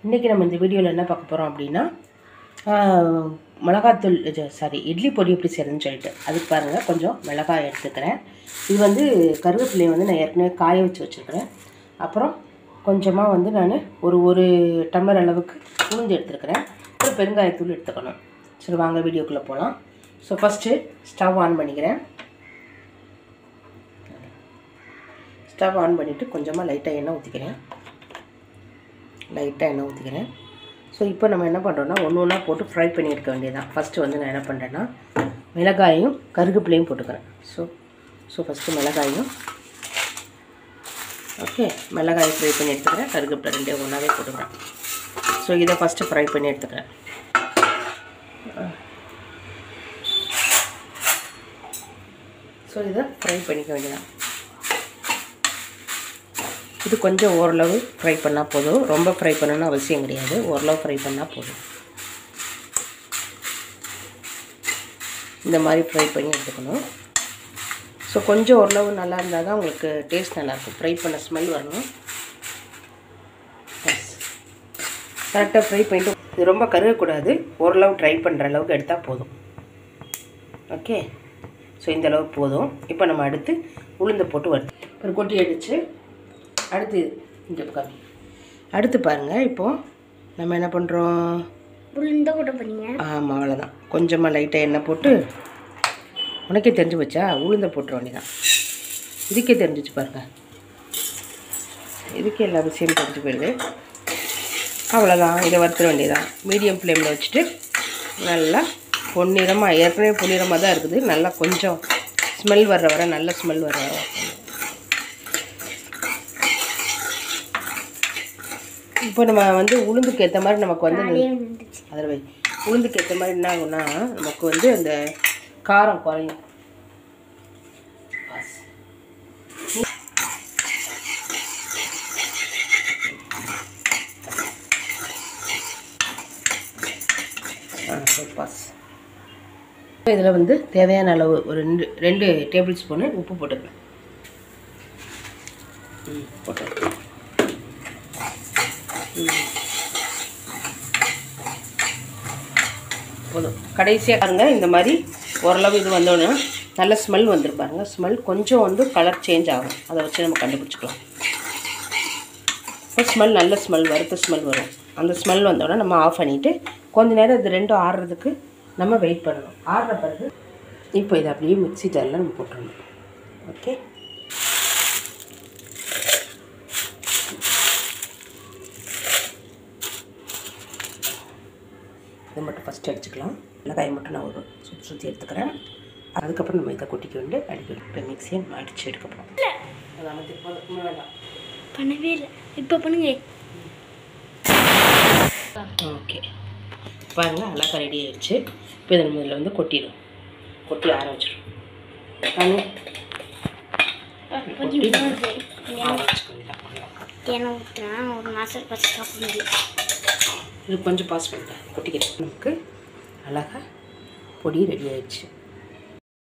இன்றைக்கி நம்ம இந்த வீடியோவில் என்ன பார்க்க போகிறோம் அப்படின்னா ஆஹ், மிளகாத்தூள் சாரி இட்லி பொடி எப்படி செய்யறதுன்னு சொல்லிட்டு அதுக்கு பாருங்கள் கொஞ்சம் மிளகாய் எடுத்துக்கிறேன் இது வந்து கருவேப்பிலையை வந்து நான் ஏற்கனவே காய வச்சு வச்சுருக்கிறேன் அப்புறம் கொஞ்சமாக வந்து நான் ஒரு ஒரு டம்ளர் அளவுக்கு உளுந்து எடுத்துருக்கிறேன் ஒரு பெருங்காயத்தூள் எடுத்துக்கணும் சரி வாங்க வீடியோக்குள்ளே போகலாம் ஸோ ஃபஸ்ட்டு ஸ்டவ் ஆன் பண்ணிக்கிறேன் ஸ்டவ் ஆன் பண்ணிவிட்டு கொஞ்சமாக லைட்டாக எண்ணெய் ஊற்றிக்கிறேன் லைட்டாக எண்ணெய் ஊற்றிக்கிறேன் ஸோ இப்போ நம்ம என்ன பண்ணுறோன்னா ஒன்று ஒன்றா போட்டு ஃப்ரை பண்ணி எடுக்க வேண்டியதான் ஃபஸ்ட்டு வந்து நான் என்ன பண்ணுறேன்னா மிளகாயும் கருவேப்பிலையும் போட்டுக்கிறேன் ஸோ ஸோ ஃபஸ்ட்டு மிளகாயும் ஓகே மிளகாய் ஃப்ரை பண்ணி எடுத்துக்கிறேன் கருவேப்பிலை ரெண்டே ஒன்றாவே போட்டுக்கிறேன் ஸோ இதை ஃபஸ்ட்டு ஃப்ரை பண்ணி எடுத்துக்கிறேன் ஸோ இதை ஃப்ரை பண்ணிக்க வேண்டியதான் இது கொஞ்சம் ஓரளவு ஃப்ரை பண்ணால் போதும் ரொம்ப ஃப்ரை பண்ணணும்னு அவசியம் கிடையாது ஓரளவு ஃப்ரை பண்ணால் போதும் இந்த மாதிரி ஃப்ரை பண்ணி எடுத்துக்கணும் ஸோ கொஞ்சம் ஓரளவு நல்லா இருந்தால் தான் உங்களுக்கு டேஸ்ட் நல்லாயிருக்கும் ஃப்ரை பண்ண ஸ்மெல் வரணும் கரெக்டாக ஃப்ரை பண்ணிட்டு இது ரொம்ப கருகக்கூடாது ஓரளவு ட்ரை பண்ணுற அளவுக்கு எடுத்தால் போதும் ஓகே ஸோ இந்த அளவுக்கு போதும் இப்போ நம்ம அடுத்து உளுந்து போட்டு வருது ஒரு கொட்டி அடித்து அடுத்து இங்கே உட்காந்து அடுத்து பாருங்கள் இப்போது நம்ம என்ன பண்ணுறோம் உளுந்த கூட பண்ணீங்க ஆமாம் அவ்வளோதான் கொஞ்சமாக லைட்டாக எண்ணெய் போட்டு உனக்கே தெரிஞ்சு வச்சா உளுந்த போட்டுற வேண்டியதான் இதுக்கே தெரிஞ்சிச்சு பாருங்க இதுக்கே எல்லா விஷயம் தெரிஞ்சு போயிடுது அவ்வளோதான் இதை வறுத்துற வேண்டியதான் மீடியம் ஃப்ளேமில் வச்சுட்டு நல்லா பொன்னிறமாக ஏற்கனவே பொன்னிறமாக தான் இருக்குது நல்லா கொஞ்சம் ஸ்மெல் வர்ற வர நல்ல ஸ்மெல் வர வர இப்போ நம்ம வந்து உளுந்துக்கு ஏற்ற மாதிரி நமக்கு வந்து இந்த- இருந்துச்சு அதில் வை உளுந்துக்கு ஏற்ற மாதிரி என்ன ஆகும்னா நமக்கு வந்து அந்த காரம் குறையும் பாஸ். ஆ சரி, பாஸ் இதில் வந்து தேவையான அளவு ஒரு ரெண்டு ரெண்டு டேபிள் ஸ்பூனு உப்பு போட்டுக்கலாம் ம் போட்டு போதும் கடைசியாக பாருங்க இந்த மாதிரி ஓரளவு இது வந்தோடனே நல்ல ஸ்மெல் வந்துரும் பாருங்க ஸ்மெல் கொஞ்சம் வந்து கலர் சேஞ்ச் ஆகும் அதை வச்சு நம்ம கண்டுபிடிச்சிக்கலாம் இப்போ ஸ்மெல் நல்ல ஸ்மெல் வறுத்த ஸ்மெல் வரும் அந்த ஸ்மெல் வந்தோடனே நம்ம ஆஃப் பண்ணிவிட்டு கொஞ்ச நேரம் இது ரெண்டும் ஆறுறதுக்கு நம்ம வெயிட் பண்ணணும் ஆறுற பிறகு இப்போ இதை அப்படியே மிக்ஸி ஜாரில் நம்ம போட்டுடணும் ஓகே இதை மட்டும் ஃபஸ்ட்டு அடிச்சுக்கலாம் மிளகாயை மட்டும் நான் ஒரு சுற்றி சுற்றி எடுத்துக்கிறேன் அதுக்கப்புறம் நம்ம இதை கொட்டிக்க வேண்டு அடிக்கணும் இப்போ மிக்ஸியை நம்ம அடித்து எடுக்க போகிறோம் அதை அமைத்து போதும் வேண்டாம் பண்ணவே இல்லை இப்போ பண்ணுங்க ஓகே பாருங்கள் அழகாக ரெடி ஆயிடுச்சு இப்போ இதை நம்ம இதில் வந்து கொட்டிடும் கொட்டி ஆற வச்சிடும் கொட்டி ஆற வச்சுக்க வேண்டியதான். எண்ணெய் ஊற்றினா ஒரு மாதம் பத்து சாப்பிட முடியும் இது கொஞ்சம் பாஸ் பண்ணிட்டேன் கொட்டிக்கிறேன் நமக்கு அழகாக பொடி ரெடி ஆயிடுச்சு